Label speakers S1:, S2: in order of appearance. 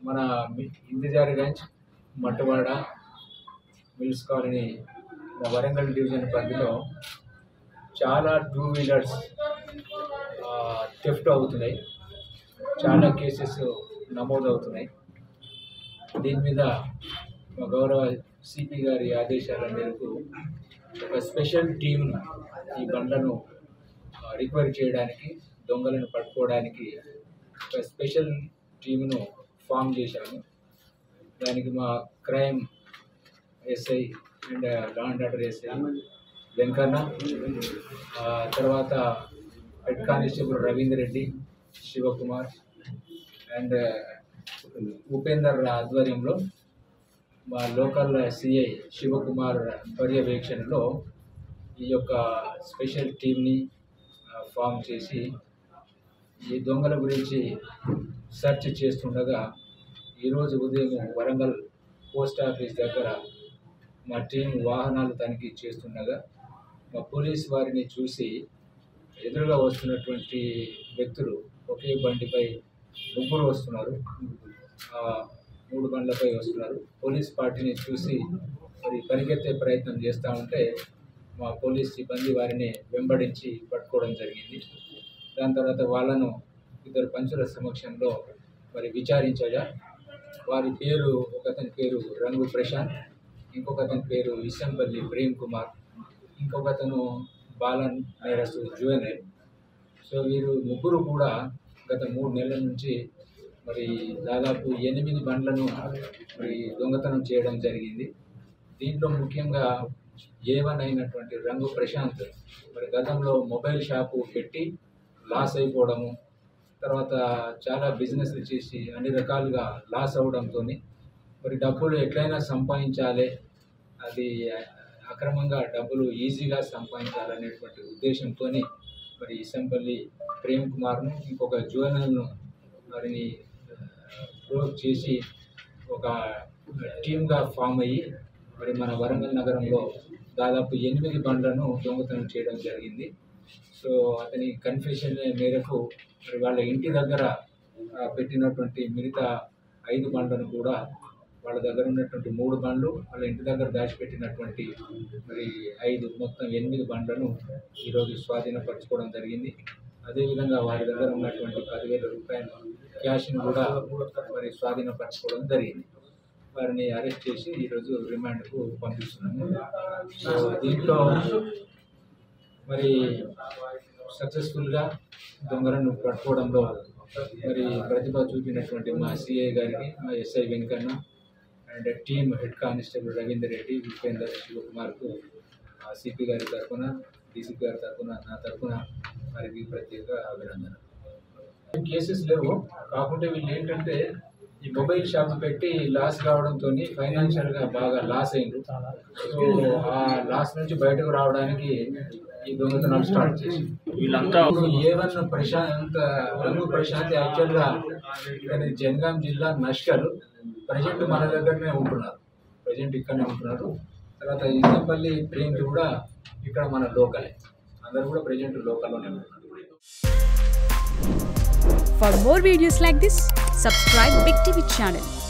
S1: మన మి- ఇంతిజార్గంజ్ మట్టువాడ mills colony మన Warangal division పరిధిలో చాలా టూ వీలర్స్ థెఫ్ట్ అవుతున్నాయి చాలా కేసెస్ నమోదు అవుతున్నాయి దీని మీద మా గౌరవ సిపి గారి ఆదేశాల మేరకు ఒక స్పెషల్ టీంను ఈ బండ్లను రికవరీ చేయడానికి దొంగలను పట్టుకోవడానికి ఒక స్పెషల్ టీంను ఫామ్ చేశాము దానికి మా crime SI and law and order SI Venkanna ఆ, తర్వాత head constable Ravinder Reddy Shivakumar and Upender ఆధ్వర్యంలో మా లోకల్ సిఐ శివకుమార్ పర్యవేక్షణలో ఈ యొక్క స్పెషల్ టీంని ఫామ్ చేసి ఈ దొంగల గురించి సెర్చ్ చేస్తుండగా ఈరోజు ఉదయం వరంగల్ పోస్ట్ ఆఫీస్ దగ్గర మా టీం వాహనాలు తనిఖీ చేస్తుండగా మా పోలీస్ వారిని చూసి ఎదురుగా వస్తున్నటువంటి వ్యక్తులు ఒకే బండిపై ముగ్గురు వస్తున్నారు ఆ, మూడు బండ్లపై వస్తున్నారు పోలీస్ పార్టీని చూసి మరి పరిగెత్తే ప్రయత్నం చేస్తూ ఉంటే మా పోలీస్ సిబ్బంది వారిని వెంబడించి పట్టుకోవడం జరిగింది దాని తర్వాత వాళ్ళను ఇద్దరు పంచుల సమక్షంలో మరి విచారించగా వారి పేరు ఒకతని పేరు రంగు ప్రశాంత్ ఇంకొకతని పేరు ఇసంపల్లి ప్రేమ్ కుమార్ ఇంకొకతను బాలన్ నేరస్తు జువెనైల్ సో వీరు ముగ్గురు కూడా గత మూడు నెలల నుంచి మరి దాదాపు ఎనిమిది బండ్లను మరి దొంగతనం చేయడం జరిగింది దీంట్లో ముఖ్యంగా ఏవన్ అయినటువంటి రంగు ప్రశాంత్ మరి గతంలో మొబైల్ షాపు పెట్టి లాస్ అయిపోవడము తర్వాత చాలా బిజినెస్లు చేసి అన్ని రకాలుగా లాస్ అవడంతో మరి డబ్బులు ఎట్లయినా సంపాదించాలి అది అక్రమంగా డబ్బులు ఈజీగా సంపాదించాలనేటువంటి ఉద్దేశంతో మరి ఇసంపల్లి ప్రేమ్ కుమార్ను ఇంకొక జువెనల్ను వారిని ప్రోక్ చేసి ఒక టీమ్గా ఫామ్ అయ్యి మరి మన వరంగల్ నగరంలో దాదాపు ఎనిమిది బండ్లను దొంగతనం చేయడం జరిగింది సో అతని కన్ఫెషన్ మేరకు మరి వాళ్ళ ఇంటి దగ్గర ఆ, పెట్టినటువంటి మిగతా ఐదు బండ్లను కూడా వాళ్ళ దగ్గర ఉన్నటువంటి మూడు బండ్లు వాళ్ళ ఇంటి దగ్గర దాచిపెట్టినటువంటి మరి ఐదు మొత్తం ఎనిమిది బండ్లను ఈరోజు స్వాధీనపరచుకోవడం జరిగింది అదేవిధంగా వారి దగ్గర ఉన్నటువంటి పదివేల రూపాయల క్యాష్ను కూడా మరి స్వాధీనపరచుకోవడం జరిగింది వారిని అరెస్ట్ చేసి ఈరోజు రిమాండ్కు పంపిస్తున్నాము సో దీంట్లో మరి సక్సెస్ఫుల్గా దొంగలను పట్టుకోవడంలో మరి ప్రతిభ చూపినటువంటి మా సిఐ గారికి మా SI Venkanna and team head constable Ravinder Reddy Upender శివకుమార్కు సిపి గారి తరఫున డీసీపీ గారి తరఫున నా తరఫున వారికి ప్రత్యేక అభినందన కేసెస్ లేవు కాకుంటే వీళ్ళు ఏంటంటే ఈ మొబైల్ షాప్ పెట్టి లాస్ కావడంతో ఫైనాన్షియల్గా బాగా లాస్ అయింది సో ఆ లాస్ నుంచి బయటకు రావడానికి ఈ దొంగతనాలు స్టార్ట్ చేసి
S2: వీళ్ళంతా
S1: ఇప్పుడు ఏవన్ ప్రశాంత్ రంగు ప్రశాంత్ యాక్చువల్గా ఇతని జనగాం జిల్లా నష్కర్ ప్రజెంట్ మన దగ్గరనే ఉంటున్నారు ప్రజెంట్ ఇక్కడనే ఉంటున్నారు తర్వాత ఇదంపల్లి ప్రేమ్ కూడా ఇక్కడ మన లోకలే అందరు కూడా ప్రజెంట్ లోకల్లోనే ఉంటున్నారు
S3: For more videos like this, subscribe Big TV channel